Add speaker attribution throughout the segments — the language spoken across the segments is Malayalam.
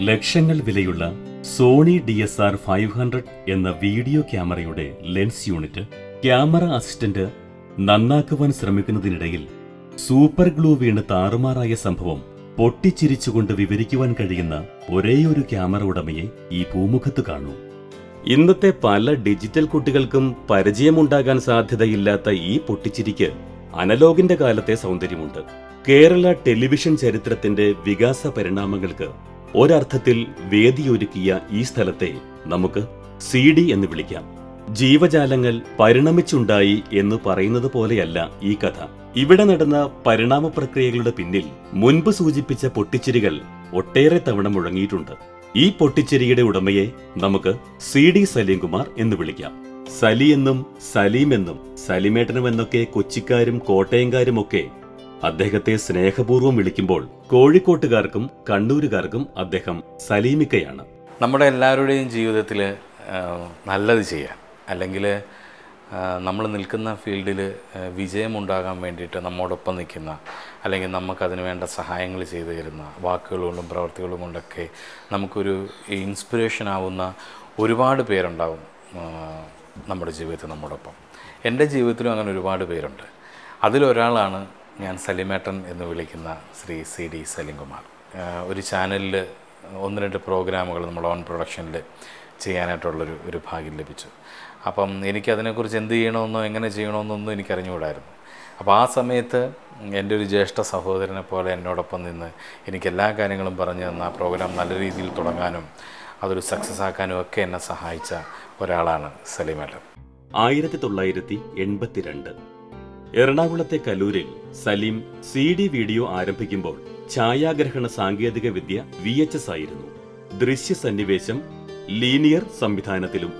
Speaker 1: ലക്ഷങ്ങൾ വിലയുള്ള Sony D S R five hundred എന്ന വീഡിയോ ക്യാമറയുടെ ലെൻസ് യൂണിറ്റ് ക്യാമറ അസിസ്റ്റന്റ് നന്നാക്കുവാൻ ശ്രമിക്കുന്നതിനിടയിൽ സൂപ്പർ ഗ്ലൂ വീണ് താറുമാറായ സംഭവം പൊട്ടിച്ചിരിച്ചുകൊണ്ട് വിവരിക്കുവാൻ കഴിയുന്ന ഒരേയൊരു ക്യാമറ ഉടമയെ ഈ ഭൂമുഖത്ത് കാണൂ ഇന്നത്തെ പല ഡിജിറ്റൽ കുട്ടികൾക്കും പരിചയമുണ്ടാകാൻ സാധ്യതയില്ലാത്ത ഈ പൊട്ടിച്ചിരിക്ക് അനലോഗിന്റെ കാലത്തെ സൗന്ദര്യമുണ്ട് കേരള ടെലിവിഷൻ ചരിത്രത്തിന്റെ വികാസ പരിണാമങ്ങൾക്ക് ഒരർത്ഥത്തിൽ വേദിയൊരുക്കിയ ഈ സ്ഥലത്തെ നമുക്ക് സി ഡി എന്ന് വിളിക്കാം ജീവജാലങ്ങൾ പരിണമിച്ചുണ്ടായി എന്ന് പറയുന്നത് പോലെയല്ല ഈ കഥ ഇവിടെ നടന്ന പരിണാമ പ്രക്രിയകളുടെ പിന്നിൽ മുൻപ് സൂചിപ്പിച്ച പൊട്ടിച്ചിരികൾ ഒട്ടേറെ തവണ മുഴങ്ങിയിട്ടുണ്ട് ഈ പൊട്ടിച്ചിരിയുടെ ഉടമയെ നമുക്ക് സി ഡി സലീംകുമാർ എന്ന് വിളിക്കാം സലി എന്നും സലീം എന്നും സലിമേട്ടനും എന്നൊക്കെ കൊച്ചിക്കാരും കോട്ടയംകാരും ഒക്കെ അദ്ദേഹത്തെ സ്നേഹപൂർവ്വം വിളിക്കുമ്പോൾ കോഴിക്കോട്ടുകാർക്കും കണ്ണൂരുകാർക്കും അദ്ദേഹം സലീമിക്കയാണ്
Speaker 2: നമ്മുടെ എല്ലാവരുടെയും ജീവിതത്തിൽ നല്ലത് ചെയ്യാൻ അല്ലെങ്കിൽ നമ്മൾ നിൽക്കുന്ന ഫീൽഡിൽ വിജയമുണ്ടാകാൻ വേണ്ടിയിട്ട് നമ്മോടൊപ്പം നിൽക്കുന്ന അല്ലെങ്കിൽ നമുക്കതിന് വേണ്ട സഹായങ്ങൾ ചെയ്തു തരുന്ന വാക്കുകൾ കൊണ്ടും പ്രവർത്തികളും കൊണ്ടൊക്കെ നമുക്കൊരു ഇൻസ്പിറേഷൻ ആവുന്ന ഒരുപാട് പേരുണ്ടാവും ആ, നമ്മുടെ ജീവിതത്തിൽ നമ്മോടൊപ്പം എൻ്റെ ജീവിതത്തിലും അങ്ങനെ ഒരുപാട് പേരുണ്ട് അതിലൊരാളാണ് ഞാൻ സലിമേട്ടൻ എന്ന് വിളിക്കുന്ന ശ്രീ സി ഡി സലിംകുമാർ ആ, ഒരു ചാനലിൽ ഒന്ന് രണ്ട് പ്രോഗ്രാമുകൾ നമ്മൾ ഓൺ പ്രൊഡക്ഷനിൽ ചെയ്യാനായിട്ടുള്ളൊരു ഒരു ഭാഗ്യം ലഭിച്ചു അപ്പം എനിക്കതിനെക്കുറിച്ച് എന്ത് ചെയ്യണമെന്നോ എങ്ങനെ ചെയ്യണമെന്നൊന്നും എനിക്കറിഞ്ഞുകൂടായിരുന്നു അപ്പോൾ ആ സമയത്ത് എൻ്റെ ഒരു ജ്യേഷ്ഠ സഹോദരനെ പോലെ എന്നോടൊപ്പം നിന്ന് എനിക്ക് എല്ലാ കാര്യങ്ങളും പറഞ്ഞു തന്ന ആ പ്രോഗ്രാം നല്ല രീതിയിൽ തുടങ്ങാനും അതൊരു സക്സസ് ആക്കാനും ഒക്കെ എന്നെ സഹായിച്ച ഒരാളാണ് സലീമേട്ടൻ
Speaker 1: ആയിരത്തി തൊള്ളായിരത്തി എൺപത്തിരണ്ട് എറണാകുളത്തെ കലൂരിൽ സലീം സി ഡി വീഡിയോ ആരംഭിക്കുമ്പോൾ ഛായാഗ്രഹണ സാങ്കേതിക വിദ്യ വി എച്ച് എസ് ആയിരുന്നു ദൃശ്യ സന്നിവേശം ലീനിയർ സംവിധാനത്തിലും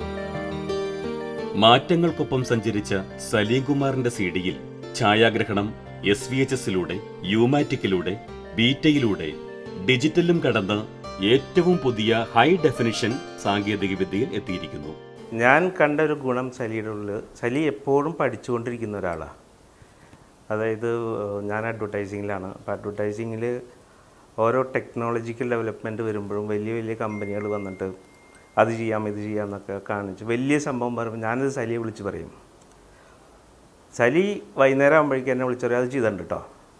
Speaker 1: മാറ്റങ്ങൾക്കൊപ്പം സഞ്ചരിച്ച സലീം കുമാറിന്റെ സി ഡിയിൽ ഛായാഗ്രഹണം എസ് വി എച്ച് എസിലൂടെ യൂമാറ്റിക്കിലൂടെ ബീറ്റയിലൂടെ ഡിജിറ്റലും കടന്ന് ഏറ്റവും പുതിയ ഹൈ ഡെഫിനിഷൻ സാങ്കേതിക വിദ്യയിൽ എത്തിയിരിക്കുന്നു
Speaker 3: ഞാൻ കണ്ട ഒരു ഗുണം സലിയുടെ ഉള്ളിൽ സലി എപ്പോഴും പഠിച്ചുകൊണ്ടിരിക്കുന്ന ഒരാളാണ് അതായത് ഏഹ്, ഞാൻ അഡ്വർടൈസിങ്ങിലാണ് അപ്പോൾ അഡ്വർടൈസിങ്ങിൽ ഓരോ ടെക്നോളജിക്കൽ ഡെവലപ്മെൻറ്റ് വരുമ്പോഴും വലിയ വലിയ കമ്പനികൾ വന്നിട്ട് അത് ചെയ്യാം ഇത് ചെയ്യാം എന്നൊക്കെ കാണിച്ച് വലിയ സംഭവം പറയുമ്പോൾ ഞാനത് സലിയെ വിളിച്ച് പറയും സലി വൈകുന്നേരം ആകുമ്പോഴേക്കും എന്നെ വിളിച്ചു പറയും അത് ചെയ്തിട്ടുണ്ട് കേട്ടോ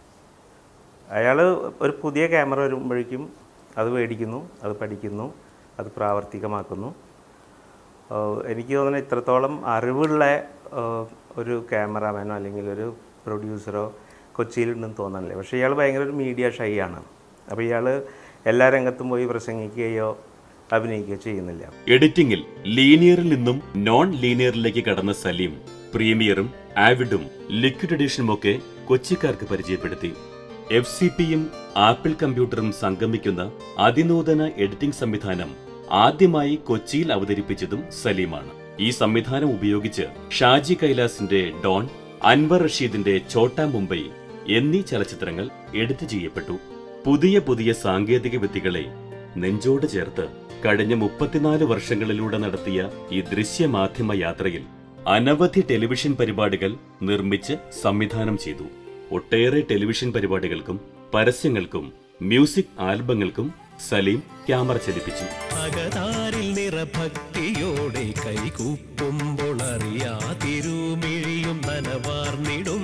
Speaker 3: അയാൾ ഒരു പുതിയ ക്യാമറ വരുമ്പോഴേക്കും അത് മേടിക്കുന്നു അത് പഠിക്കുന്നു അത് പ്രാവർത്തികമാക്കുന്നു ഏഹ് എനിക്ക് തോന്നുന്നു ഇത്രത്തോളം അറിവുള്ള ഏഹ് ഒരു ക്യാമറാമാനോ അല്ലെങ്കിൽ ഒരു പ്രൊഡ്യൂസറോ കൊച്ചിയിലുണ്ടെന്ന് തോന്നണില്ല പക്ഷേ ഇയാൾ ഭയങ്കര ഒരു മീഡിയ ഷൈ ആണ് അപ്പോൾ ഇയാൾ എല്ലാ രംഗത്തും പോയി പ്രസംഗിക്കുകയോ അഭിനയിക്കുകയോ ചെയ്യുന്നില്ല
Speaker 1: എഡിറ്റിംഗിൽ ലീനിയറിൽ നിന്നും നോൺ ലീനിയറിലേക്ക് കടന്ന സലീം പ്രീമിയറും ആവിഡും ലിക്വിഡ് എഡിഷനുമൊക്കെ കൊച്ചിക്കാർക്ക് പരിചയപ്പെടുത്തി എഫ് സി പിയും ആപ്പിൾ കമ്പ്യൂട്ടറും സംഗമിക്കുന്ന അതിനൂതന എഡിറ്റിംഗ് സംവിധാനം ആദ്യമായി കൊച്ചിയിൽ അവതരിപ്പിച്ചതും സലീമാണ് ഈ സംവിധാനം ഉപയോഗിച്ച് ഷാജി കൈലാസിന്റെ ഡോൺ അൻവർ റഷീദിന്റെ ഛോട്ടാ മുംബൈ എന്നീ ചലച്ചിത്രങ്ങൾ എഡിറ്റ് ചെയ്യപ്പെട്ടു പുതിയ പുതിയ സാങ്കേതിക വിദ്യകളെ നെഞ്ചോട് ചേർത്ത് കഴിഞ്ഞ മുപ്പത്തിനാല് വർഷങ്ങളിലൂടെ നടത്തിയ ഈ ദൃശ്യമാധ്യമ യാത്രയിൽ അനവധി ടെലിവിഷൻ പരിപാടികൾ നിർമ്മിച്ച് സംവിധാനം ചെയ്തു ഒട്ടേറെ ടെലിവിഷൻ പരിപാടികൾക്കും പരസ്യങ്ങൾക്കും മ്യൂസിക് ആൽബങ്ങൾക്കും സലീം ക്യാമറ ചലിപ്പിച്ചു
Speaker 4: അകതാരിൽ നിറഭക്തിയോടെ കൈകൂപ്പുമ്പോൾ അറിയാതിരുമിഴിയും നനവാർന്നിടും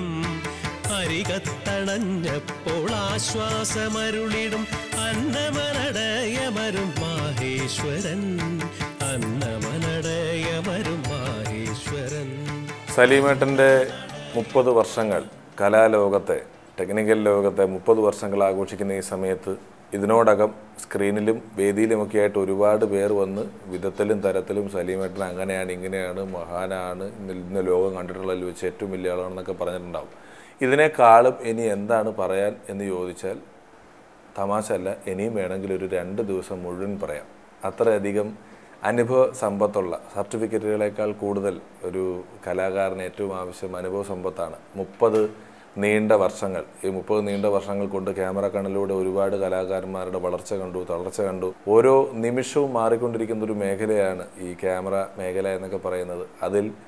Speaker 4: അരികത്തണഞ്ഞപ്പോൾ ആശ്വാസമരുളിടും അന്നമനടയമരും മാഹേശ്വരൻ അന്നമനടയമരും മാഹേശ്വരൻ
Speaker 5: സലീമേട്ടൻ്റെ മുപ്പത് വർഷങ്ങൾ കലാലോകത്തെ ടെക്നിക്കൽ ലോകത്തെ മുപ്പത് വർഷങ്ങൾ ആഘോഷിക്കുന്ന ഈ സമയത്ത് ഇതിനോടകം സ്ക്രീനിലും വേദിയിലുമൊക്കെ ആയിട്ട് ഒരുപാട് പേർ വന്ന് വിധത്തിലും തരത്തിലും സലീമേട്ടൻ അങ്ങനെയാണ് ഇങ്ങനെയാണ് മഹാനാണ് ഇന്ന് ഇന്ന് ലോകം കണ്ടിട്ടുള്ളതിൽ വെച്ച് ഏറ്റവും വലിയ ആളാണെന്നൊക്കെ പറഞ്ഞിട്ടുണ്ടാവും ഇതിനേക്കാളും ഇനി എന്താണ് പറയാൻ എന്ന് ചോദിച്ചാൽ തമാശ അല്ല ഇനിയും വേണമെങ്കിൽ ഒരു രണ്ട് ദിവസം മുഴുവൻ പറയാം അത്രയധികം അനുഭവ സമ്പത്തുള്ള സർട്ടിഫിക്കറ്റുകളേക്കാൾ കൂടുതൽ ഒരു കലാകാരന് ഏറ്റവും ആവശ്യം അനുഭവ സമ്പത്താണ് മുപ്പത് നീണ്ട വർഷങ്ങൾ ഈ മുപ്പത് നീണ്ട വർഷങ്ങൾ കൊണ്ട് ക്യാമറ കണ്ണിലൂടെ ഒരുപാട് കലാകാരന്മാരുടെ വളർച്ച കണ്ടു തളർച്ച കണ്ടു ഓരോ നിമിഷവും മാറിക്കൊണ്ടിരിക്കുന്ന ഒരു മേഖലയാണ് ഈ ക്യാമറ മേഖല എന്നൊക്കെ പറയുന്നത് അതിൽ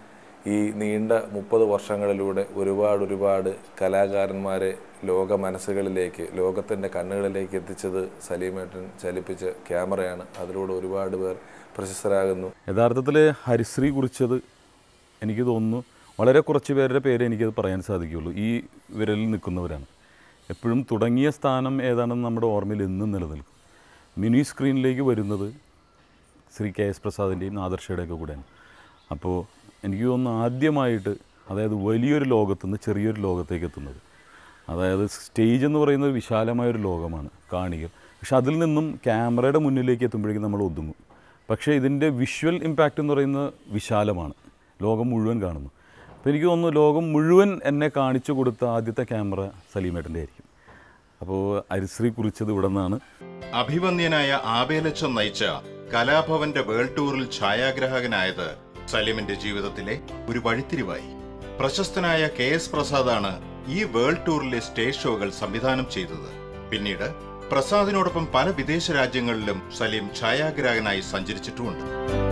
Speaker 5: ഈ നീണ്ട മുപ്പത് വർഷങ്ങളിലൂടെ ഒരുപാട് ഒരുപാട് കലാകാരന്മാരെ ലോക മനസ്സുകളിലേക്ക് ലോകത്തിൻ്റെ കണ്ണുകളിലേക്ക് എത്തിച്ചത് സലീമേട്ടൻ ചലിപ്പിച്ച ക്യാമറയാണ് അതിലൂടെ ഒരുപാട് പേർ പ്രശസ്തരാകുന്നു
Speaker 6: യഥാർത്ഥത്തിൽ ഹരിശ്രീ കുറിച്ചത് എനിക്ക് തോന്നുന്നു വളരെ കുറച്ച് പേരുടെ പേര് എനിക്കത് പറയാൻ സാധിക്കുകയുള്ളൂ ഈ വിരലിൽ നിൽക്കുന്നവരാണ് എപ്പോഴും തുടങ്ങിയ സ്ഥാനം ഏതാണെന്ന് നമ്മുടെ ഓർമ്മയിൽ എന്നും നിലനിൽക്കും മിനി സ്ക്രീനിലേക്ക് വരുന്നത് ശ്രീ കെ എസ് പ്രസാദിൻ്റെയും ആദർശയുടെയൊക്കെ കൂടെയാണ് അപ്പോൾ എനിക്ക് തോന്നുന്നു ആദ്യമായിട്ട് അതായത് വലിയൊരു ലോകത്തുനിന്ന് ചെറിയൊരു ലോകത്തേക്ക് എത്തുന്നത് അതായത് സ്റ്റേജ് എന്ന് പറയുന്നത് വിശാലമായൊരു ലോകമാണ് കാണികൾ പക്ഷെ അതിൽ നിന്നും ക്യാമറയുടെ മുന്നിലേക്ക് എത്തുമ്പോഴേക്കും നമ്മൾ ഒതുങ്ങും പക്ഷേ ഇതിൻ്റെ വിഷ്വൽ ഇമ്പാക്റ്റ് എന്ന് പറയുന്നത് വിശാലമാണ് ലോകം മുഴുവൻ കാണുന്നു അപ്പോൾ എനിക്ക് തോന്നുന്നു ലോകം മുഴുവൻ എന്നെ കാണിച്ചു കൊടുത്ത ആദ്യത്തെ ക്യാമറ സലീമേട്ടൻ്റെ ആയിരിക്കും അപ്പോൾ അരിശ്രീ കുറിച്ചത് ഇവിടെ നിന്നാണ്
Speaker 7: അഭിവന്ദ്യനായ ആബേലച്ചൻ നയിച്ച കലാഭവന്റെ വേൾഡ് ടൂറിൽ ഛായാഗ്രാഹകനായത് സലീമിന്റെ ജീവിതത്തിലെ ഒരു വഴിത്തിരിവായി പ്രശസ്തനായ കെ എസ് പ്രസാദാണ് ഈ വേൾഡ് ടൂറിലെ സ്റ്റേജ് ഷോകൾ സംവിധാനം ചെയ്തത് പിന്നീട് പ്രസാദിനോടൊപ്പം പല വിദേശ രാജ്യങ്ങളിലും സലീം ഛായാഗ്രാഹകനായി സഞ്ചരിച്ചിട്ടുമുണ്ട്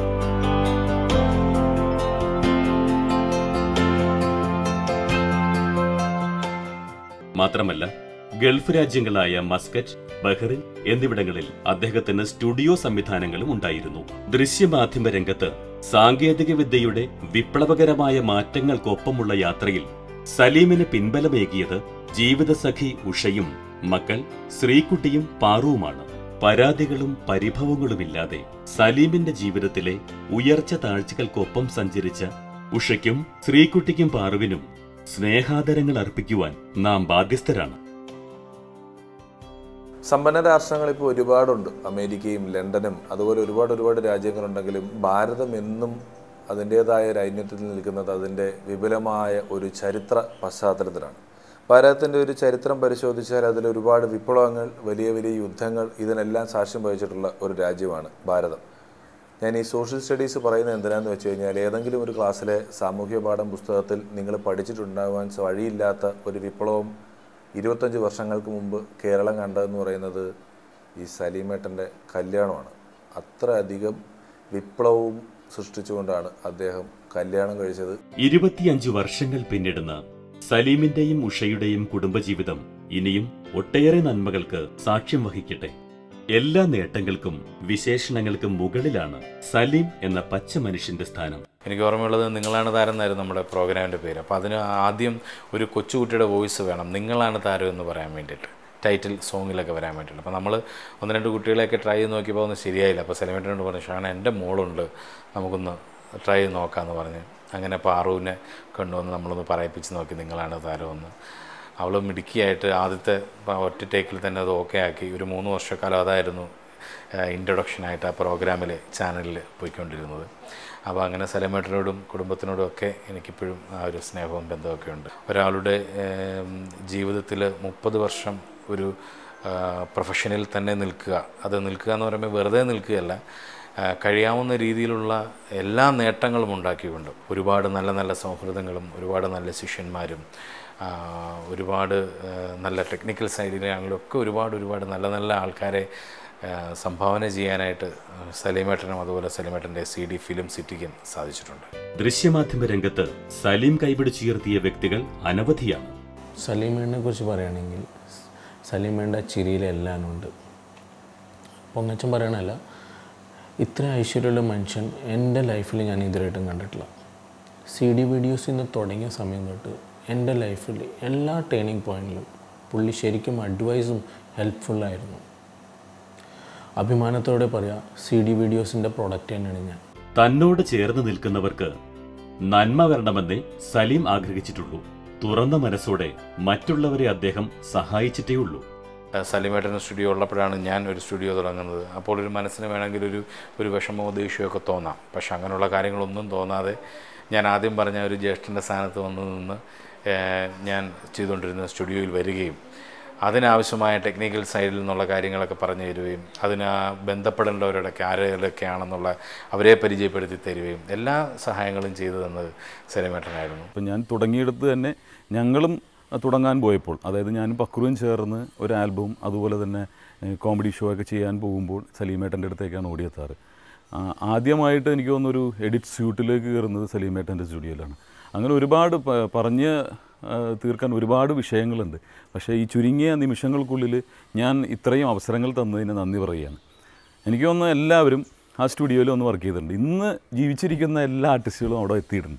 Speaker 1: മാത്രമല്ല ഗൾഫ് രാജ്യങ്ങളായ മസ്കറ്റ് ബഹ്റിൻ എന്നിവിടങ്ങളിൽ അദ്ദേഹത്തിന് സ്റ്റുഡിയോ സംവിധാനങ്ങളും ഉണ്ടായിരുന്നു ദൃശ്യമാധ്യമ രംഗത്ത് സാങ്കേതിക വിദ്യയുടെ വിപ്ലവകരമായ മാറ്റങ്ങൾക്കൊപ്പമുള്ള യാത്രയിൽ സലീമിന് പിൻബലമേകിയത് ജീവിതസഖി ഉഷയും മക്കൾ ശ്രീകുട്ടിയും പാറുവുമാണ് പരാതികളും പരിഭവങ്ങളുമില്ലാതെ സലീമിന്റെ ജീവിതത്തിലെ ഉയർച്ച താഴ്ചകൾക്കൊപ്പം സഞ്ചരിച്ച ഉഷയ്ക്കും ശ്രീകുട്ടിക്കും പാറുവിനും സ്നേഹാദരങ്ങൾ അർപ്പിക്കുവാൻ നാം ബാധ്യസ്ഥരാണ്
Speaker 5: സമ്പന്ന രാഷ്ട്രങ്ങൾ ഇപ്പോൾ ഒരുപാടുണ്ട് അമേരിക്കയും ലണ്ടനും അതുപോലെ ഒരുപാട് ഒരുപാട് രാജ്യങ്ങളുണ്ടെങ്കിലും ഭാരതം എന്നും അതിൻ്റേതായ ഒരു ഐന്യത്തിൽ നിൽക്കുന്നത് അതിൻ്റെ വിപുലമായ ഒരു ചരിത്ര പശ്ചാത്തലത്തിലാണ് ഭാരതത്തിൻ്റെ ഒരു ചരിത്രം പരിശോധിച്ചാൽ അതിൽ ഒരുപാട് വിപ്ലവങ്ങൾ വലിയ വലിയ യുദ്ധങ്ങൾ ഇതിനെല്ലാം സാക്ഷ്യം വഹിച്ചിട്ടുള്ള ഒരു രാജ്യമാണ് ഭാരതം ഞാൻ ഈ സോഷ്യൽ സ്റ്റഡീസ് പറയുന്നത് എന്തിനാന്ന് വെച്ച് കഴിഞ്ഞാൽ ഏതെങ്കിലും ഒരു ക്ലാസ്സിലെ സാമൂഹ്യ പാഠം പുസ്തകത്തിൽ നിങ്ങൾ പഠിച്ചിട്ടുണ്ടാകാൻ വഴിയില്ലാത്ത ഒരു വിപ്ലവം ഇരുപത്തഞ്ച് വർഷങ്ങൾക്ക് മുമ്പ് കേരളം കണ്ടതെന്ന് പറയുന്നത് ഈ സലീമേട്ടൻ്റെ കല്യാണമാണ് അത്ര അധികം വിപ്ലവവും സൃഷ്ടിച്ചുകൊണ്ടാണ് അദ്ദേഹം കല്യാണം കഴിച്ചത്
Speaker 1: ഇരുപത്തിയഞ്ചു വർഷങ്ങൾ പിന്നിടുന്ന സലീമിന്റെയും ഉഷയുടെയും കുടുംബജീവിതം ഇനിയും ഒട്ടേറെ നന്മകൾക്ക് സാക്ഷ്യം വഹിക്കട്ടെ എല്ലാ നേട്ടങ്ങൾക്കും വിശേഷണങ്ങൾക്കും മുകളിലാണ് സലീം എന്ന പച്ച മനുഷ്യന്റെ സ്ഥാനം
Speaker 2: എനിക്ക് ഓർമ്മയുള്ളത് നിങ്ങളാണ് താരം എന്നായിരുന്നു നമ്മുടെ പ്രോഗ്രാമിൻ്റെ പേര് അപ്പോൾ അതിന് ആദ്യം ഒരു കൊച്ചുകുട്ടിയുടെ വോയിസ് വേണം നിങ്ങളാണ് താരം എന്ന് പറയാൻ വേണ്ടിയിട്ട് ടൈറ്റിൽ സോങ്ങിലൊക്കെ വരാൻ വേണ്ടിയിട്ട് അപ്പോൾ നമ്മൾ ഒന്ന് രണ്ട് കുട്ടികളെയൊക്കെ ട്രൈ ചെയ്ത് നോക്കിയപ്പോൾ ഒന്നും ശരിയായില്ല അപ്പോൾ സെലിമേറ്ററിനോട് പറഞ്ഞു ഷാണ് എൻ്റെ മോളുണ്ട് നമുക്കൊന്ന് ട്രൈ ചെയ്ത് നോക്കാമെന്ന് പറഞ്ഞ് അങ്ങനെ പാറുവിനെ കൊണ്ടുവന്ന് നമ്മളൊന്ന് പറയിപ്പിച്ച് നോക്കി നിങ്ങളാണ് താരമെന്ന് അവൾ മിടുക്കിയായിട്ട് ആദ്യത്തെ പ- ഒറ്റ ടേക്കിൽ തന്നെ അത് ഓക്കെ ആക്കി ഒരു മൂന്ന് വർഷക്കാലം അതായിരുന്നു ഇൻട്രൊഡക്ഷനായിട്ട് ആ പ്രോഗ്രാമിൽ ചാനലിൽ പോയിക്കൊണ്ടിരുന്നത് അപ്പോൾ അങ്ങനെ സലമേട്ടനോടും കുടുംബത്തിനോടും ഒക്കെ എനിക്കിപ്പോഴും ആ ഒരു സ്നേഹവും ബന്ധമൊക്കെ ഉണ്ട് ഒരാളുടെ ജീവിതത്തിൽ മുപ്പത് വർഷം ഒരു പ്രൊഫഷനിൽ തന്നെ നിൽക്കുക അത് നിൽക്കുക എന്ന് പറയുമ്പോൾ വെറുതെ നിൽക്കുകയല്ല ആ, കഴിയാവുന്ന രീതിയിലുള്ള എല്ലാ നേട്ടങ്ങളും ഉണ്ടാക്കിക്കൊണ്ട് ഒരുപാട് നല്ല നല്ല സൗഹൃദങ്ങളും ഒരുപാട് നല്ല ശിഷ്യന്മാരും ആ, ഒരുപാട് ആ, നല്ല ടെക്നിക്കൽ സൈഡിലാണെങ്കിലും ഒക്കെ ഒരുപാട് ഒരുപാട് നല്ല നല്ല ആൾക്കാരെ ആ, സംഭാവന ചെയ്യാനായിട്ട് സലീമേട്ടനും അതുപോലെ സലീമേട്ടൻ്റെ സി ഡി ഫിലിം സിറ്റിക്കും സാധിച്ചിട്ടുണ്ട്
Speaker 1: ദൃശ്യമാധ്യമ രംഗത്ത് സലീം കൈപിടിച്ചുയർത്തിയ വ്യക്തികൾ അനവധിയാണ്
Speaker 8: സലീമേണിനെ കുറിച്ച് പറയുകയാണെങ്കിൽ സലീമേണ്ട ചിരിയിൽ എല്ലാം ഉണ്ട് പൊങ്ങച്ചൻ പറയണല്ല ഇത്ര ഐശ്വര്യമുള്ള മനുഷ്യൻ എൻ്റെ ലൈഫിൽ ഞാൻ ഇതുവരെയായിട്ടും കണ്ടിട്ടില്ല സി ഡി വീഡിയോസിൽ നിന്ന് തുടങ്ങിയ സമയം തൊട്ട് എൻ്റെ ലൈഫിൽ എല്ലാ ടേണിംഗ് പോയിന്റിലും പുള്ളി ശരിക്കും അഡ്വൈസും ഹെൽപ്ഫുള്ളായിരുന്നു അഭിമാനത്തോടെ പറയാം സി ഡി വീഡിയോസിൻ്റെ പ്രൊഡക്റ്റ് തന്നെയാണ് ഞാൻ
Speaker 1: തന്നോട് ചേർന്ന് നിൽക്കുന്നവർക്ക് നന്മ വരണമെന്നേ സലീം ആഗ്രഹിച്ചിട്ടുള്ളൂ തുറന്ന മനസ്സോടെ മറ്റുള്ളവരെ അദ്ദേഹം സഹായിച്ചിട്ടേയുള്ളൂ
Speaker 2: സലിമേട്ടൻ സ്റ്റുഡിയോ ഉള്ളപ്പോഴാണ് ഞാൻ ഒരു സ്റ്റുഡിയോ തുടങ്ങുന്നത് അപ്പോൾ ഒരു മനസ്സിന് വേണമെങ്കിൽ ഒരു ഒരു വിഷമമോ ദേഷ്യമോ തോന്നാം പക്ഷെ അങ്ങനെയുള്ള കാര്യങ്ങളൊന്നും തോന്നാതെ ഞാൻ ആദ്യം പറഞ്ഞ ഒരു ജ്യേഷ്ഠൻ്റെ സ്ഥാനത്ത് വന്നു നിന്ന് ഏഹ്, ഞാൻ ചെയ്തുകൊണ്ടിരുന്ന സ്റ്റുഡിയോയിൽ വരികയും അതിനാവശ്യമായ ടെക്നിക്കൽ സൈഡിൽ നിന്നുള്ള കാര്യങ്ങളൊക്കെ പറഞ്ഞു തരുകയും അതിന് ആ ബന്ധപ്പെടേണ്ടവരോടൊക്കെ ആരെങ്കിലൊക്കെയാണെന്നുള്ള അവരെ പരിചയപ്പെടുത്തി തരികയും എല്ലാ സഹായങ്ങളും ചെയ്തു തന്നത് സലിമേട്ടനായിരുന്നു
Speaker 6: അപ്പം ഞാൻ തുടങ്ങിയെടുത്ത് തന്നെ ഞങ്ങളും തുടങ്ങാൻ പോയപ്പോൾ അതായത് ഞാനും പക്രുവും ചേർന്ന് ഒരു ആൽബവും അതുപോലെ തന്നെ ഏഹ്, കോമഡി ഷോ ഒക്കെ ചെയ്യാൻ പോകുമ്പോൾ സലീമേട്ടൻ്റെ അടുത്തേക്കാണ് ഓടിയെത്താറ് ആ, ആദ്യമായിട്ട് എനിക്ക് തോന്നുന്നൊരു എഡിറ്റ് സ്യൂട്ടിലേക്ക് കയറുന്നത് സലീമേട്ടൻ്റെ സ്റ്റുഡിയോയിലാണ് അങ്ങനെ ഒരുപാട് പ- പറഞ്ഞ് ആ, തീർക്കാൻ ഒരുപാട് വിഷയങ്ങളുണ്ട് പക്ഷേ ഈ ചുരുങ്ങിയ നിമിഷങ്ങൾക്കുള്ളിൽ ഞാൻ ഇത്രയും അവസരങ്ങൾ തന്നതിന് നന്ദി പറയുകയാണ് എനിക്ക് തോന്നുന്നു എല്ലാവരും ആ സ്റ്റുഡിയോയിൽ ഒന്ന് വർക്ക് ചെയ്തിട്ടുണ്ട് ഇന്ന് ജീവിച്ചിരിക്കുന്ന എല്ലാ ആർട്ടിസ്റ്റുകളും അവിടെ എത്തിയിട്ടുണ്ട്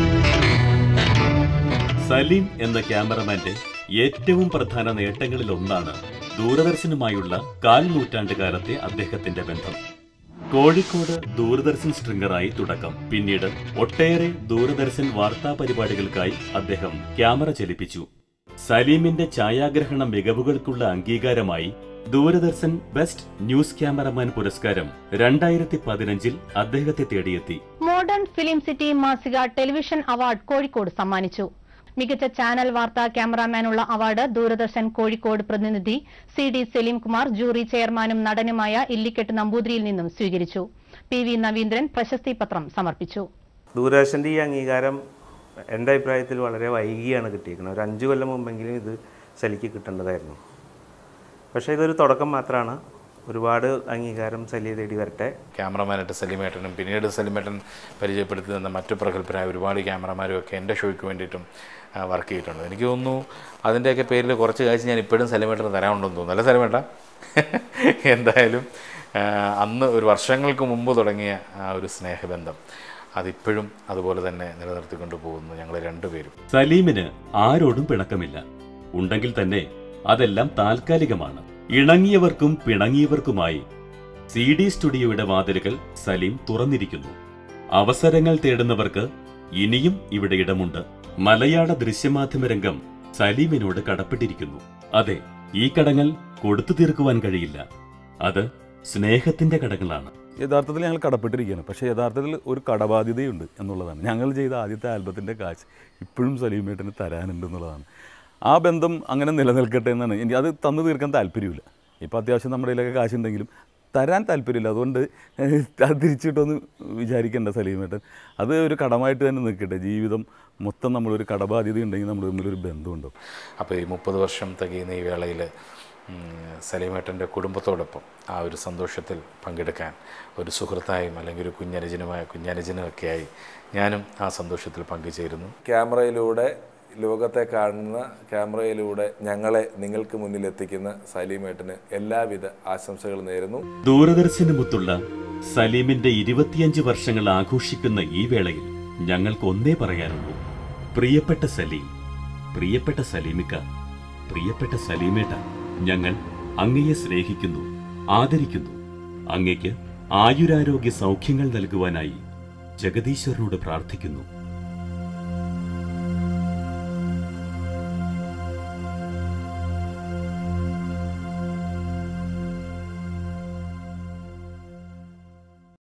Speaker 1: സലീം എന്ന ക്യാമറമാന്റെ ഏറ്റവും പ്രധാന നേട്ടങ്ങളിൽ ഒന്നാണ് ദൂരദർശനുമായുള്ള കാൽ നൂറ്റാണ്ട് കാലത്തെ അദ്ദേഹത്തിന്റെ ബന്ധം കോഴിക്കോട് ദൂരദർശൻ സ്ട്രിംഗറായി തുടക്കം പിന്നീട് ഒട്ടേറെ ദൂരദർശൻ വാർത്താ പരിപാടികൾക്കായി അദ്ദേഹം ക്യാമറ ചലിപ്പിച്ചു സലീമിന്റെ ഛായാഗ്രഹണ മികവുകൾക്കുള്ള അംഗീകാരമായി ദൂരദർശൻ ബെസ്റ്റ് ന്യൂസ് ക്യാമറമാൻ പുരസ്കാരം രണ്ടായിരത്തി പതിനഞ്ചിൽ അദ്ദേഹത്തെ തേടിയെത്തി
Speaker 9: മോഡേൺ ഫിലിം സിറ്റി മാസിക ടെലിവിഷൻ അവാർഡ് കോഴിക്കോട് സമ്മാനിച്ചു മികച്ച ചാനൽ വാർത്താ ക്യാമറാമാനുള്ള അവാർഡ് ദൂരദർശൻ കോഴിക്കോട് പ്രതിനിധി C D Saleem Kumar jury ചെയർമാനും നടനുമായ ഇല്ലിക്കെട്ട് നമ്പൂതിരിയിൽ നിന്നും സ്വീകരിച്ചു പി വി നവീന്ദ്രൻ പ്രശസ്തി പത്രം സമർപ്പിച്ചു
Speaker 3: ദൂരദർശൻ്റെ ഈ അംഗീകാരം എൻ്റെ അഭിപ്രായത്തിൽ വളരെ വൈകിയാണ് കിട്ടിയിരിക്കുന്നത് ഒരു അഞ്ച് കൊല്ലം മുമ്പെങ്കിലും ഇത് സലിക്ക് കിട്ടേണ്ടതായിരുന്നു പക്ഷേ ഇതൊരു തുടക്കം മാത്രമാണ് ഒരുപാട് അംഗീകാരം സലിയെ തേടി വരട്ടെ
Speaker 2: ക്യാമറമാനായിട്ട് സലീമേട്ടനും പിന്നീട് സലീമേട്ടൻ പരിചയപ്പെടുത്തി തന്ന മറ്റു പ്രഗത്ഭരായ ഒരുപാട് ക്യാമറമാരും ഒക്കെ എൻ്റെ ഷോയ്ക്ക് വേണ്ടിയിട്ടും വർക്ക് ചെയ്തിട്ടുണ്ട് എനിക്ക് തോന്നുന്നു അതിൻ്റെയൊക്കെ പേരിൽ കുറച്ച് കാഴ്ച ഞാൻ ഇപ്പോഴും സലീമേട്ടന് തരാനുണ്ടെന്ന് തോന്നുന്നു അല്ലേ സലീമേട്ട എന്തായാലും ആ, അന്ന് ഒരു വർഷങ്ങൾക്ക് മുമ്പ് തുടങ്ങിയ ആ ഒരു സ്നേഹബന്ധം അതിപ്പോഴും അതുപോലെ തന്നെ നിലനിർത്തിക്കൊണ്ട് പോകുന്നു ഞങ്ങൾ രണ്ടുപേരും
Speaker 1: സലീമിന് ആരോടും പിണക്കമില്ല ഉണ്ടെങ്കിൽ തന്നെ അതെല്ലാം താൽക്കാലികമാണ് ഇണങ്ങിയവർക്കും പിണങ്ങിയവർക്കുമായി സി ഡി സ്റ്റുഡിയോയുടെ വാതിലുകൾ സലീം തുറന്നിരിക്കുന്നു അവസരങ്ങൾ തേടുന്നവർക്ക് ഇനിയും ഇവിടെ ഇടമുണ്ട് മലയാള ദൃശ്യമാധ്യമ രംഗം സലീമിനോട് കടപ്പെട്ടിരിക്കുന്നു അതെ ഈ കടങ്ങൾ കൊടുത്തു തീർക്കുവാൻ കഴിയില്ല അത് സ്നേഹത്തിന്റെ കടങ്ങളാണ്
Speaker 6: യഥാർത്ഥത്തിൽ ഞങ്ങൾ കടപ്പെട്ടിരിക്കുകയാണ് പക്ഷേ യഥാർത്ഥത്തിൽ ഒരു കടബാധ്യതയുണ്ട് എന്നുള്ളതാണ് ഞങ്ങൾ ചെയ്ത ആദ്യത്തെ ആൽബത്തിൻ്റെ കാശ് ഇപ്പോഴും സലീമേട്ടന് തരാനുണ്ട് എന്നുള്ളതാണ് ആ ബന്ധം അങ്ങനെ നിലനിൽക്കട്ടെ എന്നാണ് എനിക്ക് അത് തന്നു തീർക്കാൻ താല്പര്യമില്ല ഇപ്പോൾ അത്യാവശ്യം നമ്മുടെ കയ്യിലൊക്കെ കാശുണ്ടെങ്കിലും തരാൻ താല്പര്യമില്ല അതുകൊണ്ട് അത് തിരിച്ചിട്ടൊന്ന് വിചാരിക്കേണ്ട സലീമേട്ടൻ അത് ഒരു കടമായിട്ട് തന്നെ നിൽക്കട്ടെ ജീവിതം മൊത്തം നമ്മളൊരു കടബാധ്യത ഉണ്ടെങ്കിൽ നമ്മൾ തമ്മിലൊരു ബന്ധമുണ്ടാവും
Speaker 2: അപ്പോൾ ഈ മുപ്പത് വർഷം തികയുന്ന ഈ വേളയിൽ സലീമേട്ടൻ്റെ കുടുംബത്തോടൊപ്പം ആ ഒരു സന്തോഷത്തിൽ പങ്കെടുക്കാൻ ഒരു സുഹൃത്തായും അല്ലെങ്കിൽ ഒരു കുഞ്ഞനുജനുമായ കുഞ്ഞനുജനുമൊക്കെയായി ഞാനും ആ സന്തോഷത്തിൽ പങ്കുചേരുന്നു
Speaker 5: ക്യാമറയിലൂടെ ലോകത്തെ കാണുന്ന ക്യാമറയിലൂടെ ഞങ്ങളെ നിങ്ങൾക്ക് മുന്നിൽ എത്തിക്കുന്ന സലീമേട്ടന് എല്ലാവിധ ആശംസകൾ നേരുന്നു
Speaker 1: ദൂരദർശനുമൊത്തുള്ള സലീമിന്റെ ഇരുപത്തിയഞ്ച് വർഷങ്ങൾ ആഘോഷിക്കുന്ന ഈ വേളയിൽ ഞങ്ങൾക്ക് ഒന്നേ പറയാനുള്ളൂ പ്രിയപ്പെട്ട സലീം പ്രിയപ്പെട്ട സലീമിക്ക പ്രിയപ്പെട്ട സലീമേട്ട ഞങ്ങൾ അങ്ങയെ സ്നേഹിക്കുന്നു ആദരിക്കുന്നു അങ്ങയ്ക്ക് ആയുരാരോഗ്യ സൗഖ്യങ്ങൾ നൽകുവാനായി ജഗദീശ്വരനോട് പ്രാർത്ഥിക്കുന്നു